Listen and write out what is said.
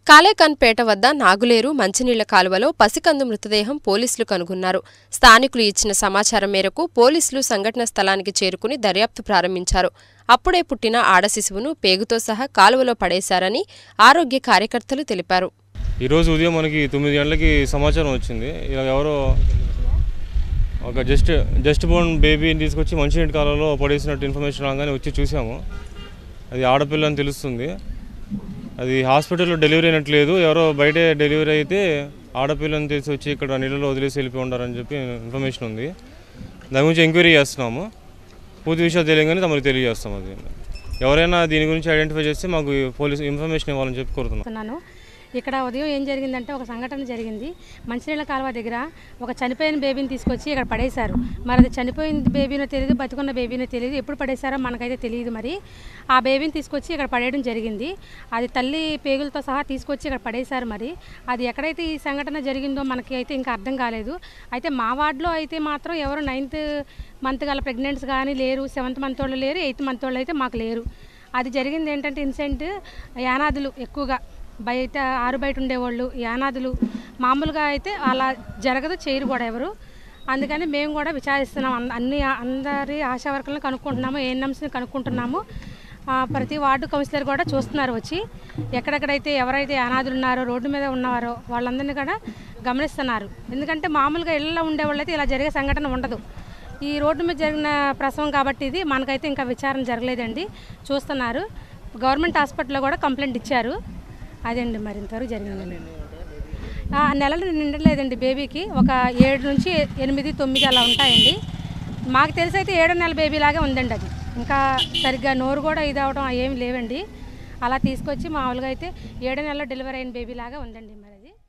కాలేకన్పేట వద్ద నాగులేరు మంచినీళ్ల కాలువలో పసికందు మృతదేహం పోలీసులు కనుగొన్నారు స్థానికులు ఇచ్చిన సమాచారం మేరకు పోలీసులు సంఘటన స్థలానికి చేరుకుని దర్యాప్తు ప్రారంభించారు అప్పుడే పుట్టిన ఆడ శిశువును పేగుతో సహా కాలువలో పడేశారని ఆరోగ్య కార్యకర్తలు తెలిపారు ఈరోజు ఉదయం మనకి తొమ్మిది గంటలకి సమాచారం వచ్చింది ఇలా ఎవరో ఒక జస్ట్ జస్ట్ బోర్న్ బేబీని తీసుకొచ్చి మంచినీటి కాలంలో పడేసినట్టు ఇన్ఫర్మేషన్ రాగానే వచ్చి చూసాము అది ఆడపిల్ల అని తెలుస్తుంది అది హాస్పిటల్లో డెలివరీ అయినట్లేదు ఎవరో బయటే డెలివరీ అయితే ఆడపిల్లని తెలిసి వచ్చి ఇక్కడ నీళ్ళలో వదిలేసి వెళ్ళిపోయి ఉండారని చెప్పి ఇన్ఫర్మేషన్ ఉంది దాని గురించి ఎంక్వైరీ చేస్తున్నాము పూర్తి విషయాలు తెలియగానే తమకు తెలియజేస్తాం అది ఎవరైనా దీని గురించి ఐడెంటిఫై చేస్తే మాకు పోలీస్ ఇన్ఫర్మేషన్ ఇవ్వాలని చెప్పి కోరుతున్నాం చెప్తున్నాను ఇక్కడ ఉదయం ఏం జరిగిందంటే ఒక సంఘటన జరిగింది మంచినీళ్ళ కాలువ దగ్గర ఒక చనిపోయిన బేబీని తీసుకొచ్చి ఇక్కడ పడేశారు మరి అది చనిపోయిన బేబీనో తెలియదు బతుకున్న బేబీనో తెలియదు ఎప్పుడు పడేశారో మనకైతే తెలియదు మరి ఆ బేబీని తీసుకొచ్చి ఇక్కడ పడేయడం జరిగింది అది తల్లి పేగులతో సహా తీసుకొచ్చి ఇక్కడ పడేశారు మరి అది ఎక్కడైతే ఈ సంఘటన జరిగిందో మనకి అయితే ఇంకా అర్థం కాలేదు అయితే మా వార్డులో అయితే మాత్రం ఎవరు నైన్త్ మంత్ గల ప్రెగ్నెంట్స్ కానీ లేరు సెవెంత్ మంత్ వాళ్ళు లేరు ఎయిత్ మంత్ వాళ్ళు అయితే మాకు లేరు అది జరిగింది ఏంటంటే ఇన్సెంట్ యానాదులు ఎక్కువగా బయట ఆరు బయట ఉండేవాళ్ళు యానాదులు మామూలుగా అయితే అలా జరగదు చేయరు కూడా ఎవరు అందుకని మేము కూడా విచారిస్తున్నాం అన్- అన్ని అందరి ఆశా వర్కర్లను కనుక్కుంటున్నాము ఏఎన్ఎంస్ని కనుక్కుంటున్నాము ఆ, ప్రతి వార్డు కౌన్సిలర్ కూడా చూస్తున్నారు వచ్చి ఎక్కడెక్కడైతే ఎవరైతే అనాథులు ఉన్నారో రోడ్డు మీద ఉన్నారో వాళ్ళందరినీ కూడా గమనిస్తున్నారు ఎందుకంటే మామూలుగా ఇళ్ళలో ఉండేవాళ్ళైతే ఇలా జరిగే సంఘటన ఉండదు ఈ రోడ్డు మీద జరిగిన ప్రసవం కాబట్టి ఇది మనకైతే ఇంకా విచారణ జరగలేదండి చూస్తున్నారు గవర్నమెంట్ హాస్పిటల్లో కూడా కంప్లైంట్ ఇచ్చారు అదండి మరి ఇంతవరకు జరిగిందండి ఆ, నెలలు నిండలేదండి బేబీకి ఒక ఏడు నుంచి ఎనిమిది తొమ్మిది అలా ఉంటాయండి మాకు తెలిసి అయితే ఏడో నెల బేబీ లాగే ఉందండి అది ఇంకా సరిగ్గా నోరు కూడా ఇది అవడం ఏమి లేవండి అలా తీసుకొచ్చి మామూలుగా అయితే ఏడో నెలలో డెలివరీ అయిన బేబీ లాగా ఉందండి మరి అది